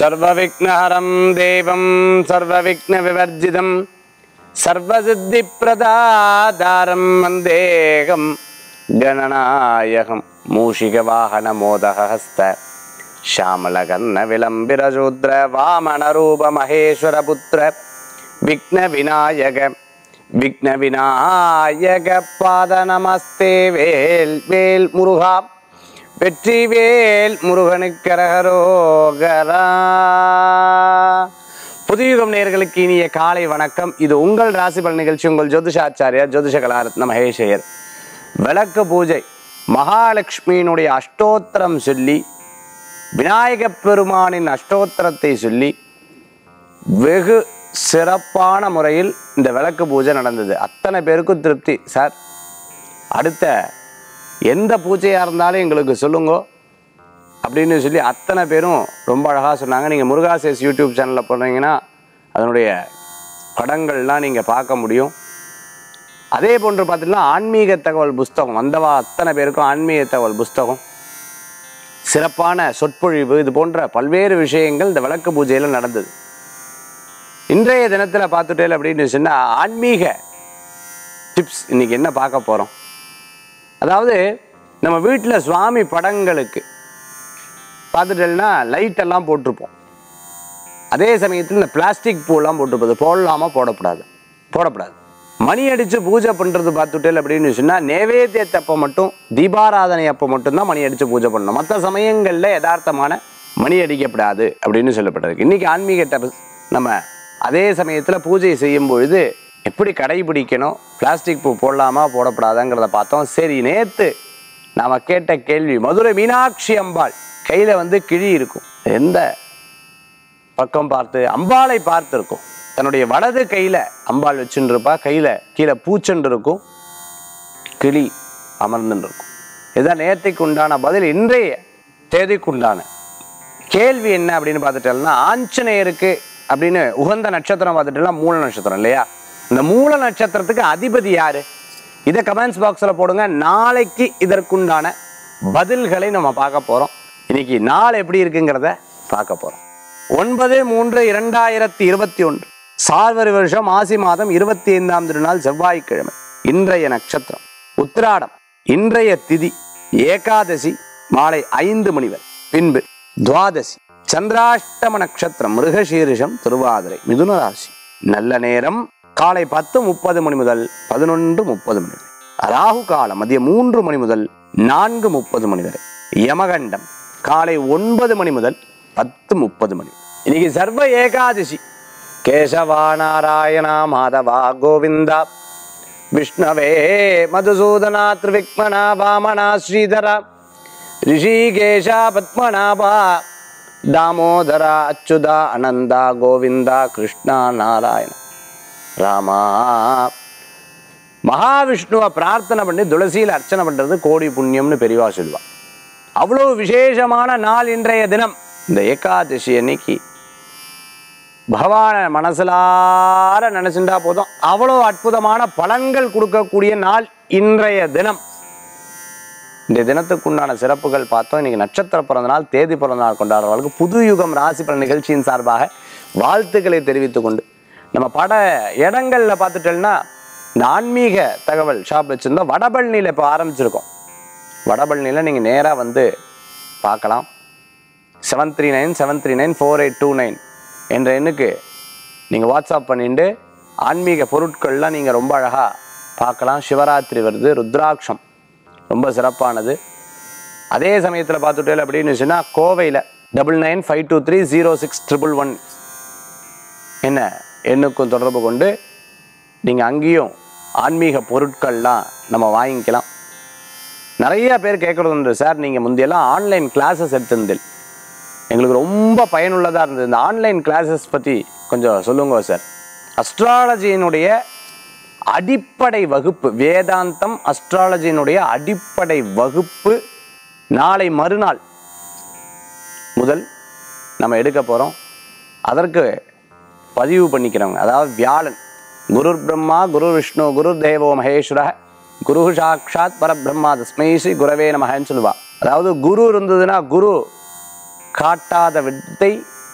சர்வவிக்னஹரம் தேவம் சர்வவிக்ன விவர்ஜிதம் சர்வசித்திப்பிரதாதாரம் வந்தேகம் கணநாயகம் மூஷிகவாகன மோதகஸ்த ஷாமலகர்ண விளம்பிரசூத்ர வாமனரூப மகேஸ்வரபுத்திர விக்ன விநாயக விக்ன விநாயக பாத நமஸ்தே வேல் வேல் முருகா வெற்றி வேல் முருகனுக்கரகரோகரா புதியுகம் நேயர்களுக்கு இனிய காலை வணக்கம் இது உங்கள் ராசி பலன் நிகழ்ச்சி உங்கள் ஜோதிஷாச்சாரியார் ஜோதிஷ கலாரத்ன மகேஷையர் விளக்கு பூஜை மகாலட்சுமியினுடைய அஷ்டோத்திரம் சொல்லி விநாயகப் பெருமானின் அஷ்டோத்திரத்தை சொல்லி வெகு சிறப்பான முறையில் இந்த விளக்கு பூஜை நடந்தது அத்தனை பேருக்கும் திருப்தி சார் அடுத்த எந்த பூஜையாக இருந்தாலும் எங்களுக்கு சொல்லுங்க அப்படின்னு சொல்லி அத்தனை பேரும் ரொம்ப அழகாக சொன்னாங்க நீங்கள் முருகாசேஸ் யூடியூப் சேனலில் போனீங்கன்னா அதனுடைய படங்கள்லாம் நீங்கள் பார்க்க முடியும் அதே போன்று பார்த்தீங்கன்னா ஆன்மீக தகவல் புஸ்தகம் வந்தவா அத்தனை பேருக்கும் ஆன்மீக தகவல் புஸ்தகம் சிறப்பான சொற்பொழிவு இது போன்ற பல்வேறு விஷயங்கள் இந்த விளக்கு பூஜையில் நடந்தது இன்றைய தினத்தில் பார்த்துட்டேன் அப்படின்னு சொன்னால் ஆன்மீக டிப்ஸ் இன்னைக்கு என்ன பார்க்க போகிறோம் அதாவது நம்ம வீட்டில் சுவாமி படங்களுக்கு பார்த்துட்டேன்னா லைட் எல்லாம் போட்டிருப்போம் அதே சமயத்தில் இந்த பிளாஸ்டிக் பூலாம் போட்டிருப்பது போடலாமா போடக்கூடாது போடக்கூடாது மணி அடித்து பூஜை பண்ணுறது பார்த்துட்டேல் அப்படின்னு சொன்னால் நேவேத்தியத்தப்போ மட்டும் தீபாராதனை அப்போ மட்டும்தான் மணி அடித்து பூஜை பண்ணணும் மற்ற சமயங்களில் யதார்த்தமான மணி அடிக்கப்படாது அப்படின்னு சொல்லப்பட்டிருக்கு இன்றைக்கி ஆன்மீக டிப்ஸ் நம்ம அதே சமயத்தில் பூஜை செய்யும் பொழுது எப்படி கடைபிடிக்கணும் பிளாஸ்டிக் பூ போடலாமா போடக்கூடாதாங்கிறத பார்த்தோம் சரி நேற்று நாம் கேட்ட கேள்வி மதுரை மீனாட்சி அம்பாள் கையில் வந்து கிழி இருக்கும் எந்த பக்கம் பார்த்து அம்பாளை பார்த்து இருக்கும் தன்னுடைய வலது கையில் அம்பாள் வச்சுன்னு இருப்பா கையில் கீழே பூச்சென்று இருக்கும் கிளி அமர்ந்துன்னு இருக்கும் இதுதான் நேர்த்திக்கு உண்டான பதில் இன்றைய தேதிக்கு உண்டான கேள்வி என்ன அப்படின்னு பார்த்துட்டோம்னா ஆஞ்சநேயருக்கு அப்படின்னு உகந்த நட்சத்திரம் பார்த்துட்டோம்னா மூல நட்சத்திரம் இல்லையா இந்த மூல நட்சத்திரத்துக்கு அதிபதி யாரு இதை கமெண்ட்ஸ் பாக்ஸில் போடுங்க நாளைக்கு இதற்குண்டான பதில்களை நம்ம பார்க்க போகிறோம் இன்னைக்கு நாள் எப்படி இருக்குங்கிறத பார்க்க போகிறோம் ஒன்பது மூன்று இரண்டாயிரத்தி இருபத்தி ஒன்று சார்வரி வருஷம் ஆசி மாதம் இருபத்தி ஐந்தாம் திருநாள் செவ்வாய்க்கிழமை இன்றைய நட்சத்திரம் உத்திராடம் இன்றைய திதி ஏகாதசி மாலை ஐந்து மணி வரை பின்பு துவாதசி சந்திராஷ்டம நட்சத்திரம் மிருகசீரிஷம் திருவாதிரை மிதுன ராசி நல்ல நேரம் காலை பத்து முப்பது மணி முதல் பதினொன்று முப்பது மணி வரை ராகு காலம் மதியம் மூன்று மணி முதல் நான்கு முப்பது மணி வரை யமகண்டம் காலை ஒன்பது மணி முதல் பத்து முப்பது மணி இன்னைக்கு சர்வ ஏகாதசி கேசவா நாராயணா மாதவா கோவிந்தா விஷ்ணவே மதுசூதனா திரிவிக்மனா வாமனா ஸ்ரீதரா ரிஷிகேஷா பத்மநாபா தாமோதரா அச்சுதா அனந்தா கோவிந்தா கிருஷ்ணா நாராயண ராமா மகாவிஷ்ணுவை பிரார்த்தனை பண்ணி துளசியில் அர்ச்சனை பண்ணுறது கோடி புண்ணியம்னு பெரியவா சொல்லுவா அவ்வளோ விசேஷமான நாள் இன்றைய தினம் இந்த ஏகாதசி அன்னைக்கு பகவானை மனசுலார நினைச்சுட்டா போதும் அவ்வளோ அற்புதமான பலன்கள் கொடுக்கக்கூடிய நாள் இன்றைய தினம் இந்த தினத்துக்குண்டான சிறப்புகள் பார்த்தோம் இன்னைக்கு நட்சத்திர பிறந்த நாள் தேதி பிறந்த நாள் கொண்டாடுறவர்களுக்கு புது யுகம் ராசி பலன் நிகழ்ச்சியின் சார்பாக வாழ்த்துக்களை தெரிவித்துக் கொண்டு நம்ம பட இடங்கள்ல பார்த்துட்டோம்னா இந்த ஆன்மீக தகவல் ஷாப் வச்சிருந்தோம் வடபழனியில் இப்போ ஆரம்பிச்சிருக்கோம் வடபழனியில் நீங்கள் நேராக வந்து பார்க்கலாம் seven three nine seven three nine four eight two nine என்ற எண்ணுக்கு நீங்கள் வாட்ஸ்அப் பண்ணிட்டு ஆன்மீக பொருட்கள்லாம் நீங்கள் ரொம்ப அழகாக பார்க்கலாம் சிவராத்திரி வருது ருத்ராட்சம் ரொம்ப சிறப்பானது அதே சமயத்தில் பார்த்துட்டேன் அப்படின்னு சொன்னால் கோவையில் double nine five two three zero six triple one என்ன எண்ணுக்கும் தொடர்பு கொண்டு நீங்கள் அங்கேயும் ஆன்மீக பொருட்கள்லாம் நம்ம வாங்கிக்கலாம் நிறைய பேர் கேட்குறது உண்டு சார் நீங்கள் முந்தையெல்லாம் ஆன்லைன் கிளாஸஸ் எடுத்திருந்தீர்கள் எங்களுக்கு ரொம்ப பயனுள்ளதாக இருந்தது இந்த ஆன்லைன் கிளாஸஸ் பற்றி கொஞ்சம் சொல்லுங்க சார் அஸ்ட்ராலஜியினுடைய அடிப்படை வகுப்பு வேதாந்தம் அஸ்ட்ராலஜியினுடைய அடிப்படை வகுப்பு நாளை மறுநாள் முதல் நம்ம எடுக்க போகிறோம் அதற்கு பதிவு பண்ணிக்கிறவங்க அதாவது வியாழன் குரு பிரம்மா குரு விஷ்ணு குரு தேவோ மகேஸ்வர குரு சாட்சாத் பரபிரம்மா தஸ்மை ஸ்ரீ குரவே நமகன்னு சொல்லுவா அதாவது குரு இருந்ததுன்னா குரு காட்டாத வித்தை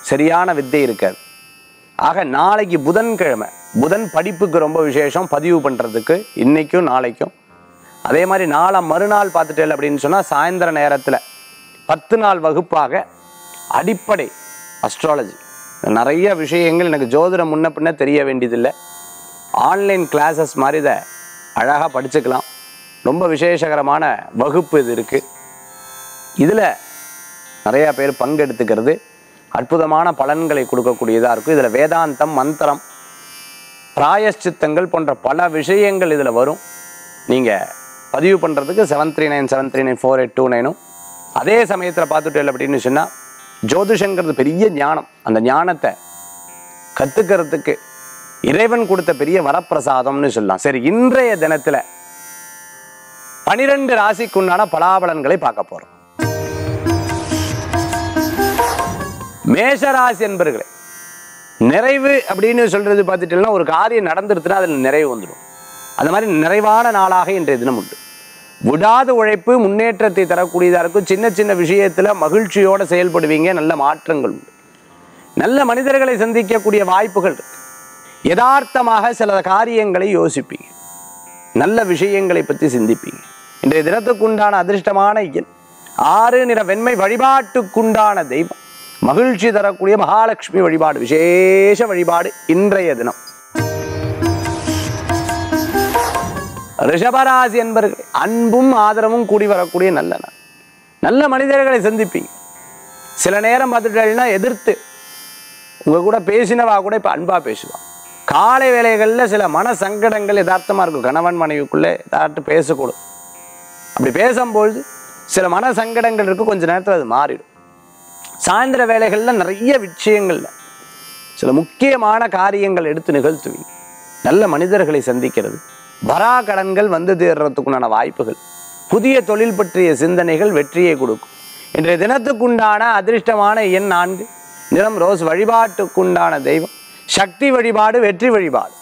சரியான வித்தை இருக்காது ஆக நாளைக்கு புதன்கிழமை புதன் படிப்புக்கு ரொம்ப விசேஷம் பதிவு பண்ணுறதுக்கு இன்னைக்கும் நாளைக்கும் அதே மாதிரி நாளை மறுநாள் பார்த்துட்டேன் அப்படின்னு சொன்னால் சாயந்தர நேரத்தில் பத்து நாள் வகுப்பாக அடிப்படை அஸ்ட்ராலஜி நிறைய விஷயங்கள் எனக்கு ஜோதிடம் முன்ன பின்ன தெரிய வேண்டியதில்லை ஆன்லைன் கிளாஸஸ் மாதிரி இதை அழகாக படிச்சுக்கலாம் ரொம்ப விசேஷகரமான வகுப்பு இது இருக்குது இதில் நிறையா பேர் பங்கெடுத்துக்கிறது அற்புதமான பலன்களை கொடுக்கக்கூடியதாக இருக்கும் இதில் வேதாந்தம் மந்திரம் பிராயஷ்சித்தங்கள் போன்ற பல விஷயங்கள் இதில் வரும் நீங்கள் பதிவு பண்ணுறதுக்கு seven three nine seven three nine four eight two நைனும் அதே சமயத்தில் பார்த்துட்டு அப்படின்னு சொன்னால் ஜோதிஷங்கிறது பெரிய ஞானம் அந்த ஞானத்தை கற்றுக்கிறதுக்கு இறைவன் கொடுத்த பெரிய வரப்பிரசாதம்னு சொல்லலாம் சரி இன்றைய தினத்தில் பனிரெண்டு ராசிக்குண்டான பலாபலன்களை பார்க்க போகிறோம் மேஷராசி என்பர்களே நிறைவு அப்படின்னு சொல்றது பார்த்துட்டீங்கன்னா ஒரு காரியம் நடந்துருச்சுன்னா அதில் நிறைவு வந்துடும் அந்த மாதிரி நிறைவான நாளாக இன்றைய தினம் உண்டு விடாத உழைப்பு முன்னேற்றத்தை தரக்கூடியதாக இருக்கும் சின்ன சின்ன விஷயத்தில் மகிழ்ச்சியோடு செயல்படுவீங்க நல்ல மாற்றங்கள் உண்டு நல்ல மனிதர்களை சந்திக்கக்கூடிய வாய்ப்புகள் இருக்கு யதார்த்தமாக சில காரியங்களை யோசிப்பீங்க நல்ல விஷயங்களை பற்றி சிந்திப்பீங்க இன்றைய தினத்துக்குண்டான அதிர்ஷ்டமான எண் ஆறு நிற வெண்மை வழிபாட்டுக்குண்டான தெய்வம் மகிழ்ச்சி தரக்கூடிய மகாலட்சுமி வழிபாடு விசேஷ வழிபாடு இன்றைய தினம் ரிஷபராசி என்பர்கள் அன்பும் ஆதரவும் கூடி வரக்கூடிய நல்ல நாள் நல்ல மனிதர்களை சந்திப்பீங்க சில நேரம் பார்த்துட்டீங்கன்னா எதிர்த்து உங்க கூட பேசினவா கூட இப்போ அன்பா பேசுவா காலை வேளைகளில் சில மன சங்கடங்கள் யதார்த்தமாக இருக்கும் கணவன் மனைவிக்குள்ளே யதார்த்து பேசக்கூடும் அப்படி பேசும்பொழுது சில மன சங்கடங்கள் இருக்கும் கொஞ்ச நேரத்தில் அது மாறிடும் சாயந்தர வேலைகளில் நிறைய விஷயங்கள்ல சில முக்கியமான காரியங்கள் எடுத்து நிகழ்த்துவீங்க நல்ல மனிதர்களை சந்திக்கிறது வரா கடன்கள் வந்து தேர்றதுக்குண்டான வாய்ப்புகள் புதிய தொழில் பற்றிய சிந்தனைகள் வெற்றியை கொடுக்கும் இன்றைய தினத்துக்குண்டான அதிர்ஷ்டமான எண் நான்கு நிறம் ரோஸ் வழிபாட்டுக்குண்டான தெய்வம் சக்தி வழிபாடு வெற்றி வழிபாடு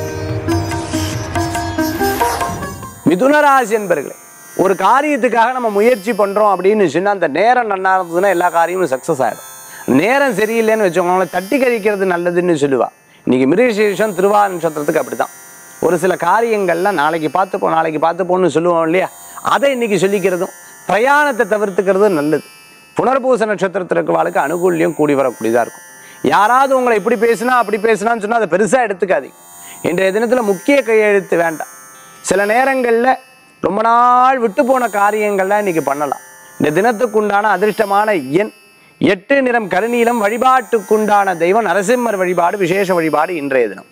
மிதுனராசி என்பர்களே ஒரு காரியத்துக்காக நம்ம முயற்சி பண்றோம் அப்படின்னு சொன்னா அந்த நேரம் நல்லா இருந்ததுன்னா எல்லா காரியமும் சக்சஸ் ஆயிடும் நேரம் சரியில்லைன்னு வச்சுக்கோங்களேன் தட்டி கழிக்கிறது நல்லதுன்னு சொல்லுவா இன்னைக்கு மிருகசேஷம் திருவாரூர் நட்சத்திரத்துக்கு அப்படிதான் ஒரு சில காரியங்கள்லாம் நாளைக்கு பார்த்துப்போம் நாளைக்கு பார்த்துப்போம்னு சொல்லுவோம் இல்லையா அதை இன்னைக்கு சொல்லிக்கிறதும் பிரயாணத்தை தவிர்த்துக்கிறதும் நல்லது புனர்பூச நட்சத்திரத்தில் இருக்கிறவாளுக்கு அனுகூல்யம் கூடி வரக்கூடியதாக இருக்கும் யாராவது உங்களை இப்படி பேசினா அப்படி பேசினான்னு சொன்னால் அதை பெருசாக எடுத்துக்காதீங்க இன்றைய தினத்தில் முக்கிய கையெழுத்து வேண்டாம் சில நேரங்களில் ரொம்ப நாள் விட்டு போன காரியங்கள்லாம் இன்னைக்கு பண்ணலாம் இந்த தினத்துக்குண்டான அதிர்ஷ்டமான எண் எட்டு நிறம் கருநீலம் வழிபாட்டுக்குண்டான தெய்வம் நரசிம்மர் வழிபாடு விசேஷ வழிபாடு இன்றைய தினம்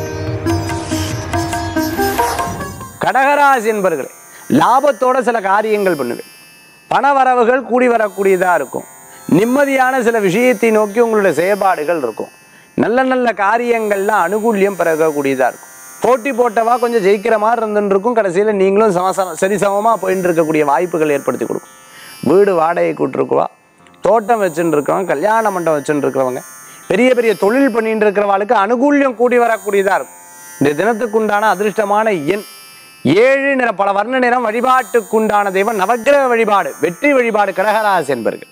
கடகராசி என்பர்களே லாபத்தோட சில காரியங்கள் பண்ணுவேன் பண வரவுகள் கூடி வரக்கூடியதாக இருக்கும் நிம்மதியான சில விஷயத்தை நோக்கி உங்களுடைய செயல்பாடுகள் இருக்கும் நல்ல நல்ல காரியங்கள்லாம் அனுகூல்யம் பிறக்கக்கூடியதாக இருக்கும் போட்டி போட்டவா கொஞ்சம் ஜெயிக்கிற மாதிரி இருந்துன்னு இருக்கும் கடைசியில் நீங்களும் சமசம சரிசமமாக போயின்னு இருக்கக்கூடிய வாய்ப்புகள் ஏற்படுத்தி கொடுக்கும் வீடு வாடகை கூட்டிருக்குவா தோட்டம் வச்சுட்டு இருக்கவங்க கல்யாண மண்டபம் வச்சுட்டு இருக்கிறவங்க பெரிய பெரிய தொழில் பண்ணிட்டு இருக்கிறவாளுக்கு அனுகூல்யம் கூடி வரக்கூடியதாக இருக்கும் இந்த தினத்துக்குண்டான அதிர்ஷ்டமான எண் ஏழு நிற பல வர்ண நிறம் வழிபாட்டுக்குண்டான தெய்வம் நவக்கிரக வழிபாடு வெற்றி வழிபாடு கடகராசி என்பர்கள்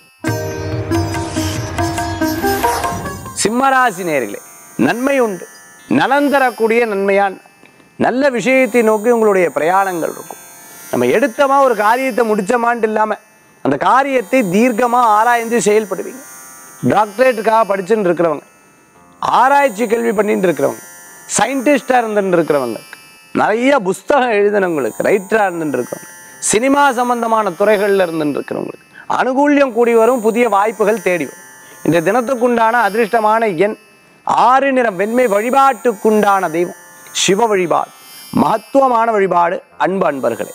சிம்மராசி நேர்களே நன்மை உண்டு நலன் தரக்கூடிய நன்மையான் நல்ல விஷயத்தை நோக்கி உங்களுடைய பிரயாணங்கள் இருக்கும் நம்ம எடுத்தமா ஒரு காரியத்தை முடிச்சமான்ட்டு இல்லாமல் அந்த காரியத்தை தீர்க்கமாக ஆராய்ந்து செயல்படுவீங்க டாக்டரேட்டுக்காக படிச்சுட்டு இருக்கிறவங்க ஆராய்ச்சி கல்வி பண்ணிட்டு இருக்கிறவங்க சயின்டிஸ்டாக இருந்துட்டு இருக்கிறவங்க நிறைய புஸ்தகம் எழுதினவங்களுக்கு ரைட்டராக இருந்துட்டு இருக்கவங்க சினிமா சம்பந்தமான துறைகளில் இருந்துட்டு இருக்கிறவங்களுக்கு அனுகூல்யம் கூடி வரும் புதிய வாய்ப்புகள் தேடி வரும் இந்த தினத்துக்குண்டான அதிர்ஷ்டமான எண் ஆறு நிறம் வெண்மை வழிபாட்டுக்குண்டான தெய்வம் சிவ வழிபாடு மகத்துவமான வழிபாடு அன்பு அன்பர்களே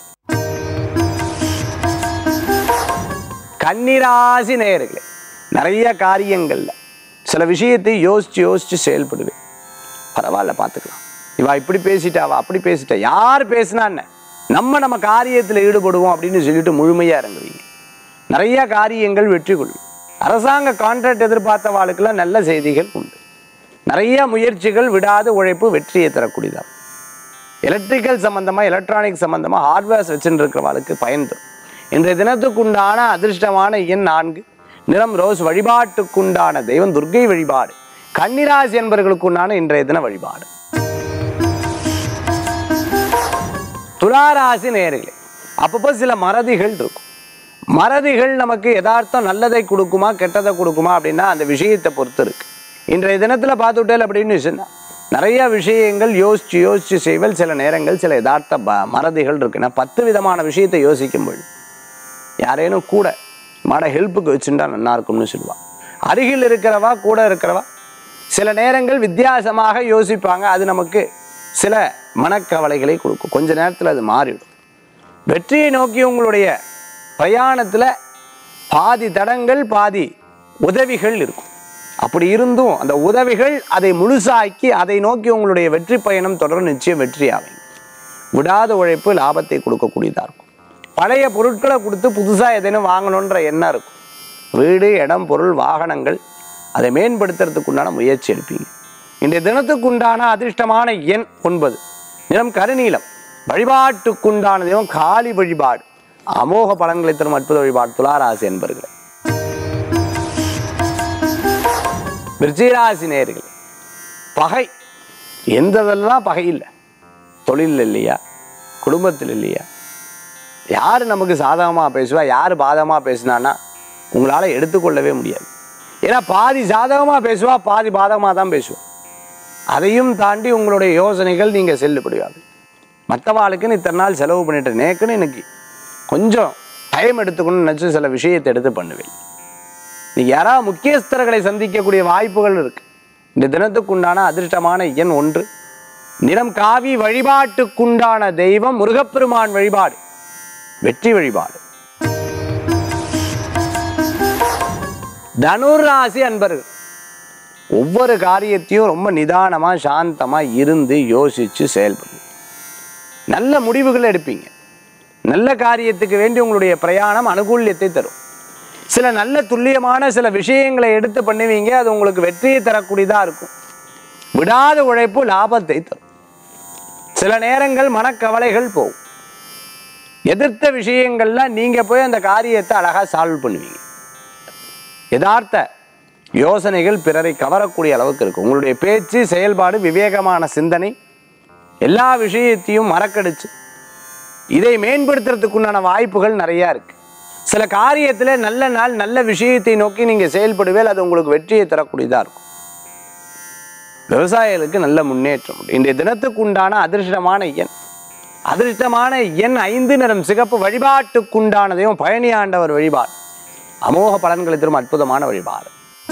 கன்னிராசி நேயர்களே நிறைய காரியங்கள்ல சில விஷயத்தை யோசிச்சு யோசிச்சு செயல்படுவேன் பரவாயில்ல பார்த்துக்கலாம் இவா இப்படி பேசிட்டா அவ அப்படி பேசிட்டா யார் பேசினா என்ன நம்ம நம்ம காரியத்தில் ஈடுபடுவோம் அப்படின்னு சொல்லிட்டு முழுமையா இறங்குவீங்க நிறைய காரியங்கள் வெற்றி கொள்ளும் அரசாங்க கான்ட்ராக்ட் எதிர்பார்த்தவாளுக்கெல்லாம் நல்ல செய்திகள் உண்டு நிறைய முயற்சிகள் விடாத உழைப்பு வெற்றியை தரக்கூடியதாகும் எலக்ட்ரிக்கல் சம்பந்தமாக எலக்ட்ரானிக் சம்பந்தமாக ஹார்ட்வேர்ஸ் வச்சுட்டு இருக்கிறவாளுக்கு பயன் தரும் இன்றைய தினத்துக்குண்டான அதிர்ஷ்டமான எண் நான்கு நிறம் ரோஸ் வழிபாட்டுக்குண்டான தெய்வம் துர்க்கை வழிபாடு கன்னிராசி என்பவர்களுக்குண்டான இன்றைய தின வழிபாடு துளாராசி நேர்களே அப்பப்போ சில மறதிகள் இருக்கும் மறதிகள் நமக்கு யதார்த்தம் நல்லதை கொடுக்குமா கெட்டதை கொடுக்குமா அப்படின்னா அந்த விஷயத்தை பொறுத்து இருக்கு இன்றைய தினத்தில் பார்த்துட்டேன் அப்படின்னு சொன்னா நிறைய விஷயங்கள் யோசிச்சு யோசிச்சு செய்வல் சில நேரங்கள் சில யதார்த்த ப- மறதிகள் இருக்குன்னா பத்து விதமான விஷயத்தை யோசிக்கும் பொழுது யாரேனும் கூட மாட ஹெல்ப்புக்கு வச்சுட்டா நல்லா இருக்கும்னு சொல்லுவா அருகில் இருக்கிறவா கூட இருக்கிறவா சில நேரங்கள் வித்தியாசமாக யோசிப்பாங்க அது நமக்கு சில மனக்கவலைகளை கொடுக்கும் கொஞ்ச நேரத்தில் அது மாறிடும் வெற்றியை நோக்கி உங்களுடைய பிரயாணத்தில் பாதி தடங்கள் பாதி உதவிகள் இருக்கும் அப்படி இருந்தும் அந்த உதவிகள் அதை முழுசாக்கி அதை நோக்கி உங்களுடைய வெற்றி பயணம் தொடரும் நிச்சயம் வெற்றி ஆவீங்க விடாத உழைப்பு லாபத்தை கொடுக்கக்கூடியதாக இருக்கும் பழைய பொருட்களை கொடுத்து புதுசாக எதேனும் வாங்கணுன்ற எண்ணம் இருக்கும் வீடு இடம் பொருள் வாகனங்கள் அதை மேம்படுத்துறதுக்கு உண்டான முயற்சி எடுப்பீங்க இன்றைய தினத்துக்குண்டான அதிர்ஷ்டமான எண் ஒன்பது நிறம் கருநீலம் வழிபாட்டுக்குண்டான தெய்வம் காளி வழிபாடு அமோக பலன்களை தரும் அற்புத வழிபாடு துளாராசி என்பர்களே விருச்சிகராசி நேயர்களே பகை எந்ததெல்லாம் பகை இல்லை தொழில் இல்லையா குடும்பத்தில் இல்லையா யார் நமக்கு சாதகமாக பேசுவா யார் பாதகமாக பேசினான்னா உங்களால் எடுத்துக்கொள்ளவே முடியாது ஏன்னா பாதி சாதகமாக பேசுவா பாதி பாதகமாக தான் பேசுவா அதையும் தாண்டி உங்களுடைய யோசனைகள் நீங்கள் செல்லுபடியாது மற்றவாளுக்குன்னு இத்தனை நாள் செலவு பண்ணிட்டு நேக்குன்னு இன்னைக்கு கொஞ்சம் டைம் எடுத்துக்கணும்னு நினச்சி சில விஷயத்தை எடுத்து பண்ணுவேன் நீங்க யாராவது முக்கியஸ்தர்களை சந்திக்கக்கூடிய வாய்ப்புகள் இருக்கு இந்த தினத்துக்குண்டான அதிர்ஷ்டமான எண் ஒன்று நிறம் காவி வழிபாட்டுக்குண்டான தெய்வம் முருகப்பெருமான் வழிபாடு வெற்றி வழிபாடு தனுர் ராசி அன்பர்கள் ஒவ்வொரு காரியத்தையும் ரொம்ப நிதானமா சாந்தமா இருந்து யோசிச்சு செயல்படுங்க நல்ல முடிவுகளை எடுப்பீங்க நல்ல காரியத்துக்கு வேண்டி உங்களுடைய பிரயாணம் அனுகூல்யத்தை தரும் சில நல்ல துல்லியமான சில விஷயங்களை எடுத்து பண்ணுவீங்க அது உங்களுக்கு வெற்றியை தரக்கூடியதா இருக்கும் விடாத உழைப்பு லாபத்தை தரும் சில நேரங்கள் மனக்கவலைகள் போகும் எதிர்த்த விஷயங்கள்லாம் நீங்க போய் அந்த காரியத்தை அழகா சால்வ் பண்ணுவீங்க யதார்த்த யோசனைகள் பிறரை கவரக்கூடிய அளவுக்கு இருக்கும் உங்களுடைய பேச்சு செயல்பாடு விவேகமான சிந்தனை எல்லா விஷயத்தையும் மறக்கடிச்சு இதை மேம்படுத்துறதுக்குண்டான வாய்ப்புகள் நிறைய இருக்கு சில காரியத்தில் நல்ல நாள் நல்ல விஷயத்தை நோக்கி நீங்க செயல்படுவேல் அது உங்களுக்கு வெற்றியை தரக்கூடியதா இருக்கும் விவசாயிகளுக்கு நல்ல முன்னேற்றம் உண்டு. இன்றைய தினத்துக்கு உண்டான அதிர்ஷ்டமான எண் அதிர்ஷ்டமான எண் ஐந்து நிறம் சிகப்பு வழிபாட்டுக்குண்டானதையும் பழனி ஆண்டவர் வழிபாடு அமோக பலன்களை தரும் அற்புதமான வழிபாடு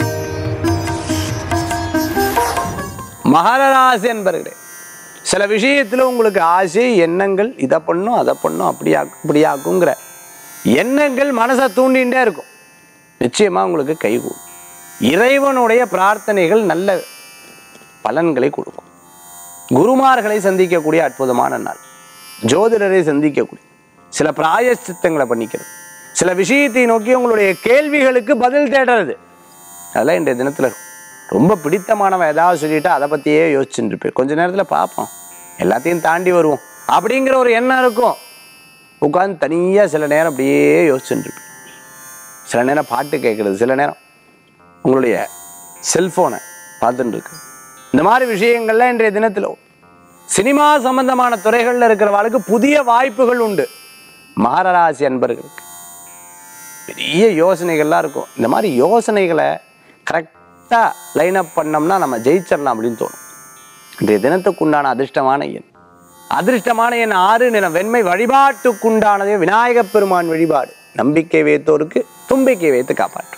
மகராசி என்பர்களே சில விஷயத்துல உங்களுக்கு ஆசை எண்ணங்கள் இதை பண்ணும் அதை பண்ணும் அப்படியாக்கும் இப்படியாக்குங்கிற எண்ணங்கள் மனசை தூண்டிகிட்டே இருக்கும் நிச்சயமா உங்களுக்கு கைகூடும் இறைவனுடைய பிரார்த்தனைகள் நல்ல பலன்களை கொடுக்கும் குருமார்களை சந்திக்கக்கூடிய அற்புதமான நாள் ஜோதிடரை சந்திக்கக்கூடிய சில பிராயச்சித்தங்களை பண்ணிக்கிறது சில விஷயத்தை நோக்கி உங்களுடைய கேள்விகளுக்கு பதில் தேடுறது அதெல்லாம் இன்றைய தினத்தில் இருக்கும் ரொம்ப பிடித்தமானவன் ஏதாவது சொல்லிட்டா அதை பற்றியே யோசிச்சுட்டு இருப்பேன் கொஞ்ச நேரத்தில் பார்ப்போம் எல்லாத்தையும் தாண்டி வருவோம் அப்படிங்கிற ஒரு எண்ணம் இருக்கும் உட்காந்து தனியாக சில நேரம் அப்படியே யோசிச்சுட்டு இருப்பேன் சில நேரம் பாட்டு கேட்குறது சில நேரம் உங்களுடைய செல்ஃபோனை பார்த்துட்டு இருக்கு இந்த மாதிரி விஷயங்கள்லாம் இன்றைய தினத்தில் சினிமா சம்பந்தமான துறைகளில் இருக்கிறவர்களுக்கு புதிய வாய்ப்புகள் உண்டு மகராசி அன்பர்களுக்கு பெரிய யோசனைகள்லாம் இருக்கும் இந்த மாதிரி யோசனைகளை கரெக்டாக லைன் அப் பண்ணோம்னா நம்ம ஜெயிச்சிடலாம் அப்படின்னு தோணும் இன்றைய தினத்துக்குண்டான அதிர்ஷ்டமான எண் அதிர்ஷ்டமான எண் ஆறு நிறம் வெண்மை வழிபாட்டுக்குண்டானதே விநாயகப் பெருமான் வழிபாடு நம்பிக்கை வைத்தோருக்கு தும்பிக்கை வைத்து காப்பாற்றும்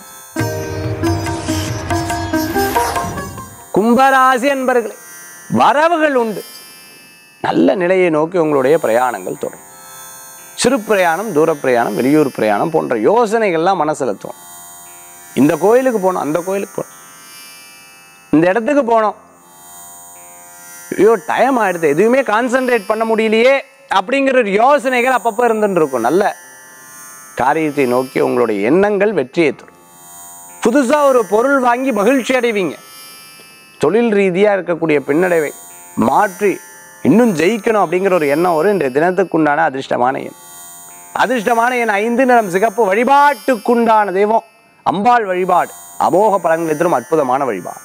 கும்பராசி என்பர்களே வரவுகள் உண்டு நல்ல நிலையை நோக்கி உங்களுடைய பிரயாணங்கள் தொடரும் சிறு பிரயாணம் தூர பிரயாணம் வெளியூர் பிரயாணம் போன்ற யோசனைகள்லாம் மனசுல தோணும் இந்த கோயிலுக்கு போனோம் அந்த கோயிலுக்கு போனோம் இந்த இடத்துக்கு போனோம் ஐயோ டைம் ஆயிடுது எதுவுமே கான்சென்ட்ரேட் பண்ண முடியலையே அப்படிங்கிற ஒரு யோசனைகள் அப்பப்போ இருந்துட்டு இருக்கும் நல்ல காரியத்தை நோக்கி உங்களுடைய எண்ணங்கள் வெற்றியை தரும் புதுசா ஒரு பொருள் வாங்கி மகிழ்ச்சி அடைவீங்க தொழில் ரீதியா இருக்கக்கூடிய பின்னடைவை மாற்றி இன்னும் ஜெயிக்கணும் அப்படிங்கிற ஒரு எண்ணம் வரும் இன்றைய தினத்துக்குண்டான அதிர்ஷ்டமான எண் அதிர்ஷ்டமான எண் ஐந்து நிறம் சிகப்பு வழிபாட்டுக்குண்டான தெய்வம் அம்பாள் வழிபாடு அமோக பலன்களை தரும் அற்புதமான வழிபாடு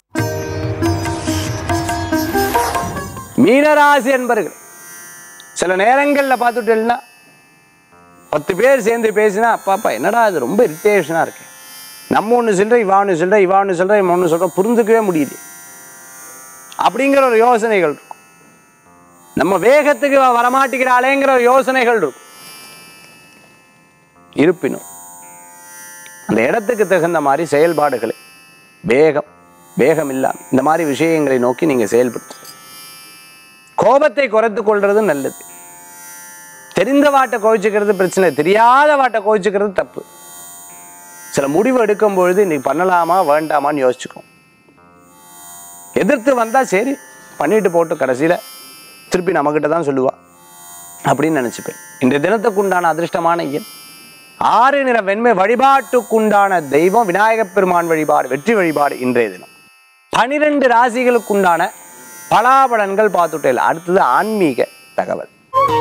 மீனராசி என்பர்கள் சில நேரங்களில் பார்த்துட்டேன்னா பத்து பேர் சேர்ந்து பேசினா அப்பாப்பா என்னடா இது ரொம்ப இரிட்டேஷனாக இருக்கு நம்ம ஒன்று சொல்கிற இவா ஒன்று சொல்கிற இவா ஒன்று சொல்கிற இவன் ஒன்று சொல்கிற புரிஞ்சுக்கவே முடியல அப்படிங்கிற ஒரு யோசனைகள் இருக்கும் நம்ம வேகத்துக்கு இவ வரமாட்டேங்கிறாளேங்கிற ஒரு யோசனைகள் இருக்கும் இருப்பினும் அந்த இடத்துக்கு தகுந்த மாதிரி செயல்பாடுகளை வேகம் வேகம் இல்லாமல் இந்த மாதிரி விஷயங்களை நோக்கி நீங்கள் செயல்படுத்து கோபத்தை குறைத்து கொள்றது நல்லது தெரிந்த வாட்டை கோவிச்சுக்கிறது பிரச்சனை இல்லை. தெரியாத வாட்டை கோவிச்சுக்கிறது தப்பு சில முடிவு எடுக்கும் பொழுது இன்னைக்கு பண்ணலாமா வேண்டாமான்னு யோசிச்சுக்கோ எதிர்த்து வந்தா சரி பண்ணிட்டு போட்டு கடைசியில திருப்பி நம்மகிட்ட தான் சொல்லுவா அப்படின்னு நினைச்சுப்பேன் இன்றைய தினத்துக்குண்டான அதிர்ஷ்டமான எண் ஆறு நிற வெண்மை வழிபாட்டுக்குண்டான தெய்வம் விநாயகப் பெருமான் வழிபாடு வெற்றி வழிபாடு இன்றைய தினம் பனிரெண்டு ராசிகளுக்குண்டான பலாபலன்கள் பார்த்துட்டேன் அடுத்தது ஆன்மீக தகவல்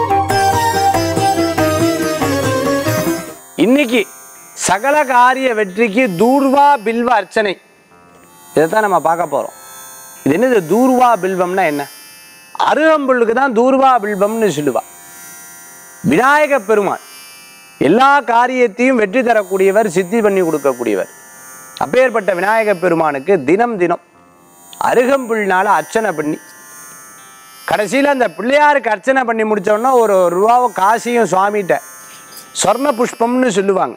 இன்னைக்கு சகல காரிய வெற்றிக்கு தூர்வா பில்வ அர்ச்சனை இதைத்தான் நம்ம பார்க்க போறோம் இது என்னது தூர்வா பில்வம்னா என்ன அருகம்புல்லுக்கு தான் தூர்வா பில்வம்னு சொல்லுவா விநாயக பெருமான் எல்லா காரியத்தையும் வெற்றி தரக்கூடியவர் சித்தி பண்ணி கொடுக்கக்கூடியவர் அப்பேற்பட்ட விநாயக பெருமானுக்கு தினம் தினம் அருகம்புல்னால அர்ச்சனை பண்ணி கடைசியில் அந்த பிள்ளையாருக்கு அர்ச்சனை பண்ணி முடிச்சோன்னா ஒரு ஒரு ரூபாவை காசியும் சுவாமிகிட்ட சொர்ண புஷ்பம்னு சொல்லுவாங்க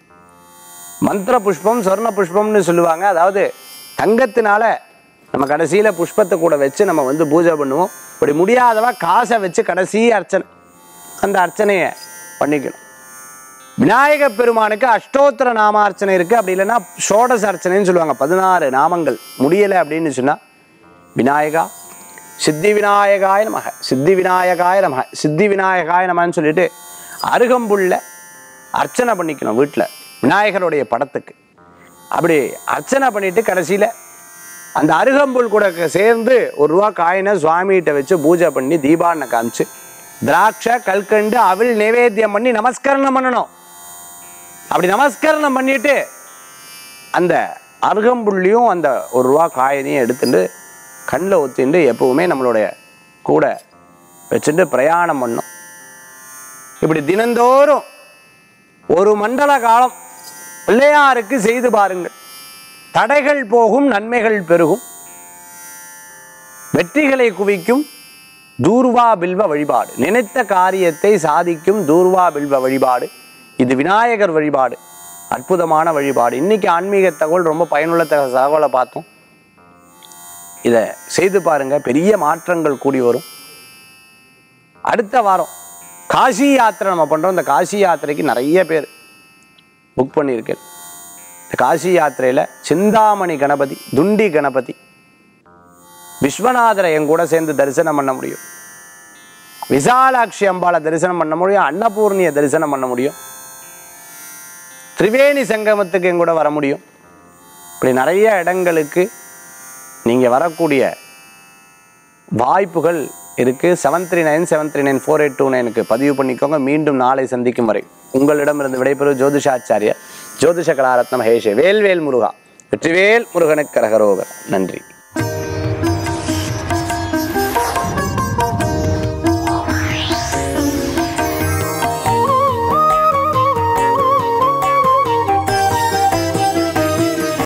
மந்திர புஷ்பம் சொர்ண புஷ்பம்னு சொல்லுவாங்க அதாவது தங்கத்தினால நம்ம கடைசியில் புஷ்பத்தை கூட வச்சு நம்ம வந்து பூஜை பண்ணுவோம் இப்படி முடியாதவா காசை வச்சு கடைசி அர்ச்சனை அந்த அர்ச்சனையை பண்ணிக்கணும் விநாயக பெருமானுக்கு அஷ்டோத்திர நாமார்ச்சனை இருக்கு அப்படி இல்லைன்னா ஷோடச அர்ச்சனைன்னு சொல்லுவாங்க பதினாறு நாமங்கள் முடியலை அப்படின்னு சொன்னா விநாயகா சித்தி விநாயகாய நமக சித்தி விநாயகாய நமக சித்தி விநாயகாய நமன்னு சொல்லிட்டு அருகம்புல்ல அர்ச்சனை பண்ணிக்கணும் வீட்டில் விநாயகருடைய படத்துக்கு அப்படி அர்ச்சனை பண்ணிட்டு கடைசியில் அந்த அருகம்புல் கூட க- சேர்ந்து ஒரு ரூபா காயினை சுவாமிகிட்ட வச்சு பூஜை பண்ணி தீபாவனை காமிச்சு திராட்சை கல்கண்டு அவிழ் நைவேத்தியம் பண்ணி நமஸ்கரணம் பண்ணணும் அப்படி நமஸ்கரணம் பண்ணிட்டு அந்த அருகம்புல்லையும் அந்த ஒரு ரூபா காயினையும் எடுத்துட்டு கண்ணில் ஊற்றிட்டு எப்பவுமே நம்மளுடைய கூட வச்சுட்டு பிரயாணம் பண்ணோம் இப்படி தினந்தோறும் ஒரு மண்டல காலம் பிள்ளையாருக்கு செய்து பாருங்கள் தடைகள் போகும் நன்மைகள் பெருகும் வெற்றிகளை குவிக்கும் தூர்வா பில்வ வழிபாடு நினைத்த காரியத்தை சாதிக்கும் தூர்வா பில்வ வழிபாடு இது விநாயகர் வழிபாடு அற்புதமான வழிபாடு இன்னைக்கு ஆன்மீக தகவல் ரொம்ப பயனுள்ள தக- தகவலை பார்த்தோம் இதை செய்து பாருங்க பெரிய மாற்றங்கள் கூடி வரும் அடுத்த வாரம் காசி யாத்திரை நம்ம பண்றோம் இந்த காசி யாத்திரைக்கு நிறைய பேர் புக் பண்ணியிருக்கேன் இந்த காசி யாத்திரையில சிந்தாமணி கணபதி துண்டி கணபதி விஸ்வநாதரை என் கூட சேர்ந்து தரிசனம் பண்ண முடியும் விசாலாட்சி அம்பாளை தரிசனம் பண்ண முடியும் அன்னபூர்ணியை தரிசனம் பண்ண முடியும் திரிவேணி சங்கமத்துக்கு என் கூட வர முடியும் இப்படி நிறைய இடங்களுக்கு நீங்கள் வரக்கூடிய வாய்ப்புகள் இருக்குது seven three nine seven three nine four eight two நைனுக்கு பதிவு பண்ணிக்கோங்க மீண்டும் நாளை சந்திக்கும் வரை உங்களிடமிருந்து விடைபெறும் ஜோதிஷாச்சாரியா ஜோதிஷ கலாரத்னம் ஹேஷே வேல்வேல் முருகா வெற்றிவேல் முருகனுக்கு கரகரோகர் நன்றி